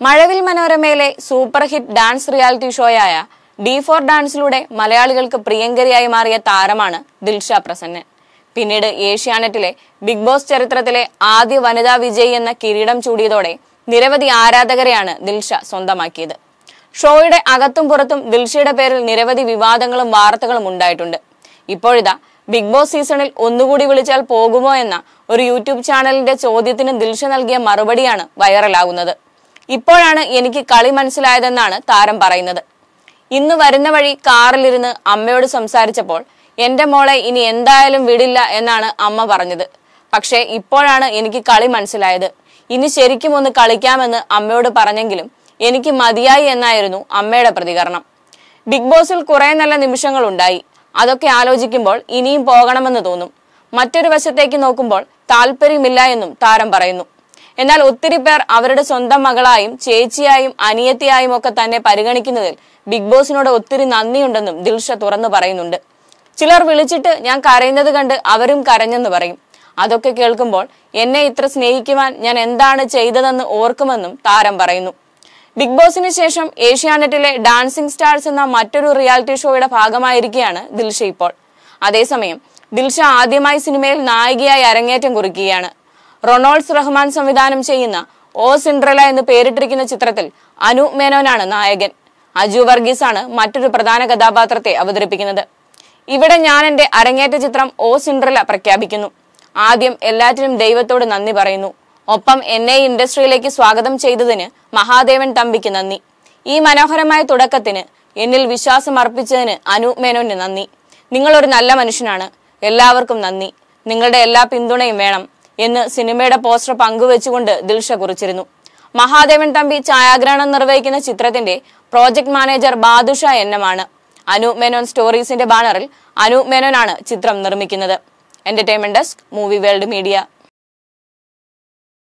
മഴവിൽ മനോരമയിലെ super hit dance reality ഷോയായ D four ഡാൻസിലൂടെ മലയാളികൾക്ക് പ്രിയങ്കരിയായി മാറിയ താരമാണ് ദിൽഷ പ്രസന്നൻ പിന്നീട് ഏഷ്യാനെറ്റിലെ ബിഗ് ബോസ് ചരിത്രത്തിലെ ആദ്യ വനിതാ വിജയി എന്ന കിരീടം ചൂടിയതോടെ നിരവധി ആരാധകരെയാണ് ദിൽഷ സ്വന്തമാക്കിയത് ഷോയുടെ അകത്തും പുറത്തും ദിൽഷയുടെ പേരിൽ നിരവധി വിവാദങ്ങളും വാർത്തകളും ഉണ്ടായിട്ടുണ്ട് ഇപ്പോഴിതാ ബിഗ് ബോസ് സീസണിൽ ഒന്നുകൂടി വിളിച്ചാൽ പോകുമോ എന്ന ഒരു യൂട്യൂബ് ചാനലിന്റെ ചോദ്യത്തിന് ദിൽഷ നൽകിയ മറുപടിയാണ് വൈറലാകുന്നത് ഇപ്പോഴാണ് എനിക്ക് കളി മനസ്സിലായതെന്നാണ് താരം പറയുന്നത് ഇന്ന് വരുന്ന വഴി കാറിലിരുന്ന് അമ്മയോട് സംസാരിച്ചപ്പോൾ എന്റെ മോളെ ഇനി എന്തായാലും വിടില്ല എന്നാണ് അമ്മ പറഞ്ഞത് പക്ഷേ ഇപ്പോഴാണ് എനിക്ക് കളി മനസ്സിലായത് ഇനി ശരിക്കും ഒന്ന് കളിക്കാമെന്ന് അമ്മയോട് പറഞ്ഞെങ്കിലും എനിക്ക് മതിയായി എന്നായിരുന്നു അമ്മയുടെ പ്രതികരണം ബിഗ് ബോസിൽ കുറെ നല്ല നിമിഷങ്ങൾ ഉണ്ടായി അതൊക്കെ ആലോചിക്കുമ്പോൾ ഇനിയും പോകണമെന്ന് തോന്നും മറ്റൊരു വശത്തേക്ക് നോക്കുമ്പോൾ താല്പര്യമില്ല എന്നും താരം പറയുന്നു എന്നാൽ ഒത്തിരി പേർ അവരുടെ സ്വന്തം മകളായും ചേച്ചിയായും അനിയത്തിയായും ഒക്കെ തന്നെ പരിഗണിക്കുന്നതിൽ ബിഗ് ബോസിനോട് ഒത്തിരി നന്ദിയുണ്ടെന്നും ദിൽഷ തുറന്നു പറയുന്നുണ്ട് ചിലർ വിളിച്ചിട്ട് ഞാൻ കരയുന്നത് കണ്ട് അവരും കരഞ്ഞെന്ന് പറയും അതൊക്കെ കേൾക്കുമ്പോൾ എന്നെ ഇത്ര സ്നേഹിക്കുവാൻ ഞാൻ എന്താണ് ചെയ്തതെന്ന് ഓർക്കുമെന്നും താരം പറയുന്നു ബിഗ് ബോസിന് ശേഷം ഏഷ്യാനെറ്റിലെ ഡാൻസിംഗ് സ്റ്റാർസ് എന്ന മറ്റൊരു റിയാലിറ്റി ഷോയുടെ ഭാഗമായിരിക്കുകയാണ് ദിൽഷ ഇപ്പോൾ അതേസമയം ദിൽഷ ആദ്യമായി സിനിമയിൽ നായികയായി അരങ്ങേറ്റം കുറിക്കുകയാണ് റൊണോൾഡ്സ് റഹ്മാൻ സംവിധാനം ചെയ്യുന്ന ഓ സിൻഡ്രല എന്ന് പേരിട്ടിരിക്കുന്ന ചിത്രത്തിൽ അനു മേനോനാണ് നായകൻ അജു വർഗീസ് ആണ് മറ്റൊരു പ്രധാന കഥാപാത്രത്തെ അവതരിപ്പിക്കുന്നത് ഇവിടെ ഞാൻ എന്റെ അരങ്ങേറ്റ ചിത്രം ഓ സിൻഡ്രല പ്രഖ്യാപിക്കുന്നു ആദ്യം എല്ലാറ്റിനും ദൈവത്തോട് നന്ദി പറയുന്നു ഒപ്പം എന്നെ ഈ ഇൻഡസ്ട്രിയിലേക്ക് സ്വാഗതം ചെയ്തതിന് മഹാദേവൻ തമ്പിക്ക് നന്ദി ഈ മനോഹരമായ തുടക്കത്തിന് എന്നിൽ വിശ്വാസം അർപ്പിച്ചതിന് അനു മേനോന് നന്ദി നിങ്ങൾ ഒരു നല്ല മനുഷ്യനാണ് എല്ലാവർക്കും നന്ദി നിങ്ങളുടെ എല്ലാ പിന്തുണയും വേണം എന്ന് സിനിമയുടെ പോസ്റ്റർ പങ്കുവെച്ചുകൊണ്ട് ദിൽഷ കുറിച്ചിരുന്നു മഹാദേവൻ തമ്പി ഛായാഗ്രഹണം നിർവഹിക്കുന്ന ചിത്രത്തിന്റെ പ്രോജക്ട് മാനേജർ ബാദുഷ എന്നമാണ് അനൂപ് മേനോൻ സ്റ്റോറീസിന്റെ ബാനറിൽ അനൂപ് മേനോനാണ് ചിത്രം നിർമ്മിക്കുന്നത് entertainment desk movie world media